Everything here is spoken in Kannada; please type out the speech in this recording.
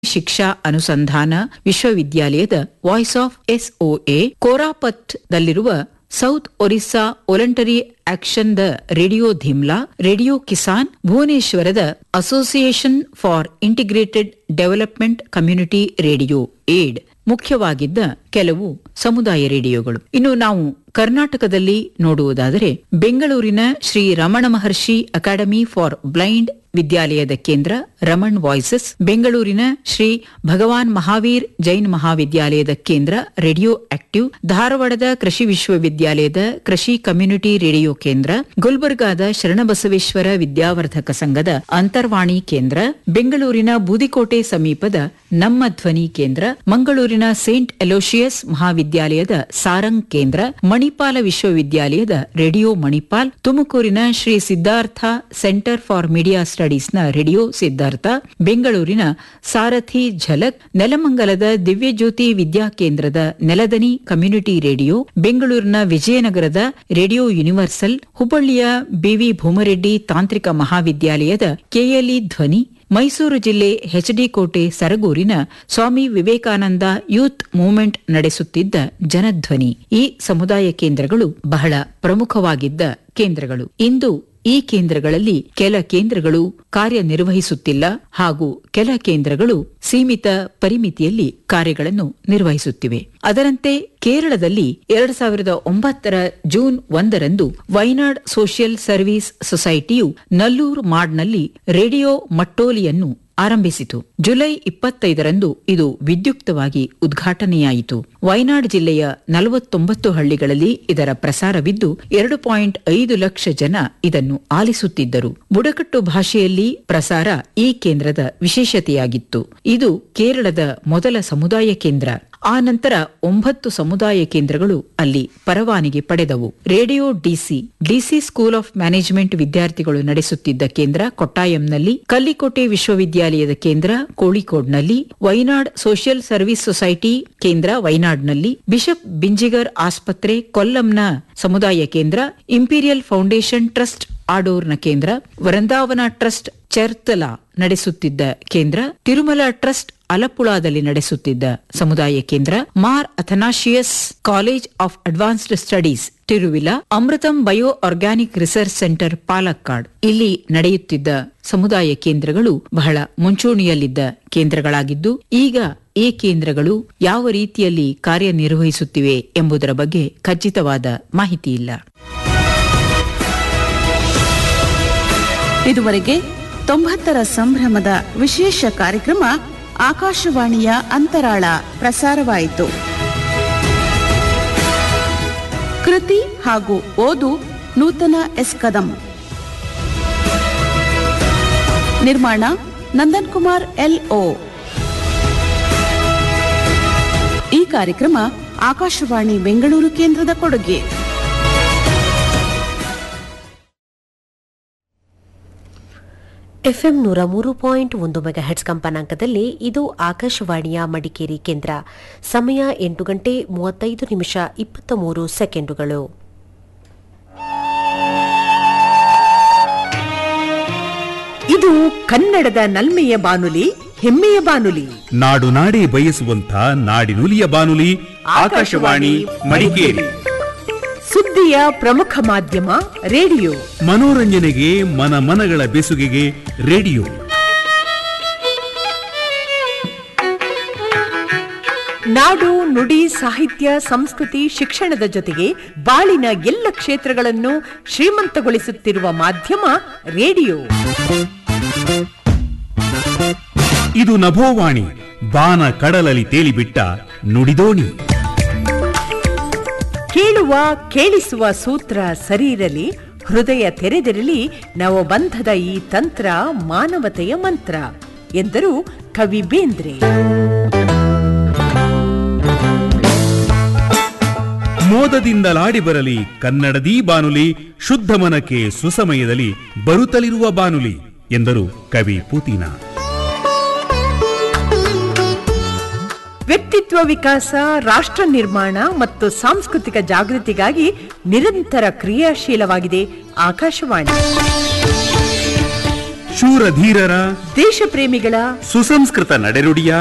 ಶಿಕ್ಷಾ ಅನುಸಂಧಾನ ವಿಶ್ವವಿದ್ಯಾಲಯದ ವಾಯ್ಸ್ ಆಫ್ ಎಸ್ಒಎ ಕೋರಾಪತ್ನಲ್ಲಿರುವ south Orissa voluntary action the radio Dhimla radio Kisan ಭುವನೇಶ್ವರದ association for integrated development community radio ಏಡ್ ಮುಖ್ಯವಾಗಿದ್ದ ಕೆಲವು ಸಮುದಾಯ ರೇಡಿಯೋಗಳು ಇನ್ನು ನಾವು ಕರ್ನಾಟಕದಲ್ಲಿ ನೋಡುವುದಾದರೆ ಬೆಂಗಳೂರಿನ Shri Ramana Maharshi academy for blind ವಿದ್ಯಾಲಯದ ಕೇಂದ್ರ ರಮಣ್ ವಾಯ್ಸಸ್ ಬೆಂಗಳೂರಿನ ಶ್ರೀ ಭಗವಾನ್ ಮಹಾವೀರ್ ಜೈನ್ ಮಹಾವಿದ್ಯಾಲಯದ ಕೇಂದ್ರ ರೇಡಿಯೋ ಆಕ್ಟಿವ್ ಧಾರವಾಡದ ಕೃಷಿ ವಿಶ್ವವಿದ್ಯಾಲಯದ ಕೃಷಿ ಕಮ್ಯುನಿಟಿ ರೇಡಿಯೋ ಕೇಂದ್ರ ಗುಲ್ಬರ್ಗಾದ ಶರಣಬಸವೇಶ್ವರ ವಿದ್ಯಾವರ್ಧಕ ಸಂಘದ ಅಂತರ್ವಾಣಿ ಕೇಂದ್ರ ಬೆಂಗಳೂರಿನ ಬೂದಿಕೋಟೆ ಸಮೀಪದ ನಮ್ಮ ಧ್ವನಿ ಕೇಂದ್ರ ಮಂಗಳೂರಿನ ಸೇಂಟ್ ಎಲೋಶಿಯಸ್ ಮಹಾವಿದ್ಯಾಲಯದ ಸಾರಂಗ್ ಕೇಂದ್ರ ಮಣಿಪಾಲ ವಿಶ್ವವಿದ್ಯಾಲಯದ ರೇಡಿಯೋ ಮಣಿಪಾಲ್ ತುಮಕೂರಿನ Shri Siddhartha centre for media ಸ್ಟಡೀಸ್ನ ರೇಡಿಯೋ ಸಿದ್ಧಾರ್ಥ ಬೆಂಗಳೂರಿನ ಸಾರಥಿ ಝಲಕ್ ನೆಲಮಂಗಲದ ದಿವ್ಯಜ್ಯೋತಿ ವಿದ್ಯಾ ಕೇಂದ್ರದ ನೆಲದನಿ ಕಮ್ಯುನಿಟಿ ರೇಡಿಯೋ ಬೆಂಗಳೂರಿನ ವಿಜಯನಗರದ ರೇಡಿಯೋ ಯೂನಿವರ್ಸಲ್ ಹುಬ್ಬಳ್ಳಿಯ ಬಿವಿ ಭೂಮರೆಡ್ಡಿ ತಾಂತ್ರಿಕ ಮಹಾವಿದ್ಯಾಲಯದ ಕೆಎಲ್ಇ ಧ್ವನಿ ಮೈಸೂರು ಜಿಲ್ಲೆ ಎಚ್ಡಿ ಕೋಟೆ ಸರಗೂರಿನ ಸ್ವಾಮಿ ವಿವೇಕಾನಂದ ಯೂತ್ ಮೂವ್ಮೆಂಟ್ ನಡೆಸುತ್ತಿದ್ದ ಜನಧ್ವನಿ ಈ ಸಮುದಾಯ ಕೇಂದ್ರಗಳು ಬಹಳ ಪ್ರಮುಖವಾಗಿದ್ದ ಕೇಂದ್ರಗಳು ಇಂದು ಈ ಕೇಂದ್ರಗಳಲ್ಲಿ ಕೆಲ ಕೇಂದ್ರಗಳು ಕಾರ್ಯನಿರ್ವಹಿಸುತ್ತಿಲ್ಲ ಹಾಗೂ ಕೆಲ ಕೇಂದ್ರಗಳು ಸೀಮಿತ ಪರಿಮಿತಿಯಲ್ಲಿ ಕಾರ್ಯಗಳನ್ನು ನಿರ್ವಹಿಸುತ್ತಿವೆ ಅದರಂತೆ ಕೇರಳದಲ್ಲಿ ಎರಡ್ ಸಾವಿರದ ಒಂಬತ್ತರ ಜೂನ್ ಒಂದರಂದು ವೈನಾಡ್ ಸೋಷಿಯಲ್ ಸರ್ವಿಸ್ ಸೊಸೈಟಿಯು ನಲ್ಲೂರು ಮಾಡ್ನಲ್ಲಿ ರೇಡಿಯೋ ಮಟ್ಟೋಲಿಯನ್ನು ಆರಂಭಿಸಿತು ಜುಲೈ ಇಪ್ಪತ್ತೈದರಂದು ಇದು ವಿದ್ಯುಕ್ತವಾಗಿ ಉದ್ಘಾಟನೆಯಾಯಿತು ವಯನಾಡ್ ಜಿಲ್ಲೆಯ ನಲವತ್ತೊಂಬತ್ತು ಹಳ್ಳಿಗಳಲ್ಲಿ ಇದರ ಪ್ರಸಾರವಿದ್ದು ಎರಡು ಪಾಯಿಂಟ್ ಐದು ಲಕ್ಷ ಜನ ಇದನ್ನು ಆಲಿಸುತ್ತಿದ್ದರು ಬುಡಕಟ್ಟು ಭಾಷೆಯಲ್ಲಿ ಪ್ರಸಾರ ಈ ಕೇಂದ್ರದ ವಿಶೇಷತೆಯಾಗಿತ್ತು ಇದು ಕೇರಳದ ಮೊದಲ ಸಮುದಾಯ ಕೇಂದ್ರ ಆ ನಂತರ ಒಂಬತ್ತು ಸಮುದಾಯ ಕೇಂದ್ರಗಳು ಅಲ್ಲಿ ಪರವಾನಗಿ ಪಡೆದವು radio D C D C school of management ವಿದ್ಯಾರ್ಥಿಗಳು ನಡೆಸುತ್ತಿದ್ದ ಕೇಂದ್ರ ಕೊಟ್ಟಾಯಂನಲ್ಲಿ ಕಲ್ಲಿಕೋಟೆ ವಿಶ್ವವಿದ್ಯಾಲಯದ ಕೇಂದ್ರ ಕೋಳಿಕೋಡ್ನಲ್ಲಿ ವೈನಾಡ್ ಸೋಷಿಯಲ್ ಸರ್ವಿಸ್ ಸೊಸೈಟಿ ಕೇಂದ್ರ ವೈನಾಡ್ನಲ್ಲಿ ಬಿಷಪ್ ಬಿಂಜಿಗರ್ ಆಸ್ಪತ್ರೆ ಕೊಲ್ಲಂನ ಸಮುದಾಯ ಕೇಂದ್ರ ಇಂಪೀರಿಯಲ್ ಫೌಂಡೇಶನ್ ಟ್ರಸ್ಟ್ ಆಡೋರ್ನ ಕೇಂದ್ರ ವೃಂದಾವನ ಟ್ರಸ್ಟ್ ಚರ್ತಲ ನಡೆಸುತ್ತಿದ್ದ ಕೇಂದ್ರ ತಿರುಮಲ ಟ್ರಸ್ಟ್ ಅಲಪುಳಾದಲ್ಲಿ ನಡೆಸುತ್ತಿದ್ದ ಸಮುದಾಯ ಕೇಂದ್ರ Mar Athanasius college of advanced studies Thiruvalla Amritham bio organic research centre Palakkad ಇಲ್ಲಿ ನಡೆಯುತ್ತಿದ್ದ ಸಮುದಾಯ ಕೇಂದ್ರಗಳು ಬಹಳ ಮುಂಚೂಣಿಯಲ್ಲಿದ್ದ ಕೇಂದ್ರಗಳಾಗಿದ್ದು ಈಗ ಈ ಕೇಂದ್ರಗಳು ಯಾವ ರೀತಿಯಲ್ಲಿ ಕಾರ್ಯನಿರ್ವಹಿಸುತ್ತಿವೆ ಎಂಬುದರ ಬಗ್ಗೆ ಖಚಿತವಾದ ಮಾಹಿತಿ ಇಲ್ಲ ಇದುವರೆಗೆ ತೊಂಬತ್ತರ ಸಂಭ್ರಮದ ವಿಶೇಷ ಕಾರ್ಯಕ್ರಮ ಆಕಾಶವಾಣಿಯ ಅಂತರಾಳ ಪ್ರಸಾರವಾಯಿತು ಕೃತಿ ಹಾಗೂ ಓದು ನೂತನ ಎಸ್ ಕದಂ ನಿರ್ಮಾಣ ನಂದನ್ ಕುಮಾರ್ ಎಲ್ ಓ ಈ ಕಾರ್ಯಕ್ರಮ ಆಕಾಶವಾಣಿ ಬೆಂಗಳೂರು ಕೇಂದ್ರದ ಕೊಡುಗೆ ಎಫ್ಎಂ ನೂರ ಮೂರು ಪಾಯಿಂಟ್ ಒಂದು ಮೆಗಾಹೆಟ್ಸ್ ಕಂಪನಾಂಕದಲ್ಲಿ ಇದು ಆಕಾಶವಾಣಿಯ ಮಡಿಕೇರಿ ಕೇಂದ್ರ ಸಮಯ ಎಂಟು ಗಂಟೆ ಮೂವತ್ತೈದು ನಿಮಿಷ ಇಪ್ಪತ್ತ ಮೂರು ಸೆಕೆಂಡುಗಳು ಇದು ಕನ್ನಡದ ನಲ್ಮೆಯ ಬಾನುಲಿ ಹೆಮ್ಮೆಯ ಬಾನುಲಿ ನಾಡು ನಾಡಿ ಬಯಸುವಂತ ನಾಡಿನುಲಿಯ ಬಾನುಲಿ ಆಕಾಶವಾಣಿ ಮಡಿಕೇರಿ ಸುದ್ದಿಯ ಪ್ರಮುಖ ಮಾಧ್ಯಮ ರೇಡಿಯೋ ಮನೋರಂಜನೆಗೆ ಮನ ಮನಗಳ ಬೆಸುಗೆಗೆ ರೇಡಿಯೋ ನಾಡು ನುಡಿ ಸಾಹಿತ್ಯ ಸಂಸ್ಕೃತಿ ಶಿಕ್ಷಣದ ಜೊತೆಗೆ ಬಾಳಿನ ಎಲ್ಲ ಕ್ಷೇತ್ರಗಳನ್ನು ಶ್ರೀಮಂತಗೊಳಿಸುತ್ತಿರುವ ಮಾಧ್ಯಮ ರೇಡಿಯೋ ಇದು ನಭೋವಾಣಿ ಬಾನ ಕಡಲಲ್ಲಿ ತೇಲಿಬಿಟ್ಟ ನುಡಿದೋಣಿ ಕೇಳುವ ಕೇಳಿಸುವ ಸೂತ್ರ ಸರಿ ಇರಲಿ ಹೃದಯ ತೆರೆದಿರಲಿ ನವಬಂಧದ ಈ ತಂತ್ರ ಮಾನವತೆಯ ಮಂತ್ರ ಎಂದರು ಕವಿ ಬೇಂದ್ರೆ ಮೋದದಿಂದಲಾಡಿ ಬರಲಿ ಕನ್ನಡದೀ ಬಾನುಲಿ ಶುದ್ಧ ಮನಕ್ಕೆ ಸುಸಮಯದಲ್ಲಿ ಬರುತ್ತಲಿರುವ ಬಾನುಲಿ ಎಂದರು ಕವಿ ಪೂತಿನ ವ್ಯಕ್ತಿತ್ವ ವಿಕಾಸ ರಾಷ್ಟ್ರ ನಿರ್ಮಾಣ ಮತ್ತು ಸಾಂಸ್ಕೃತಿಕ ಜಾಗೃತಿಗಾಗಿ ನಿರಂತರ ಕ್ರಿಯಾಶೀಲವಾಗಿದೆ ಆಕಾಶವಾಣಿ ಶೂರಧೀರರ ದೇಶ ಪ್ರೇಮಿಗಳ ಸುಸಂಸ್ಕೃತ ನಡೆನುಡಿಯ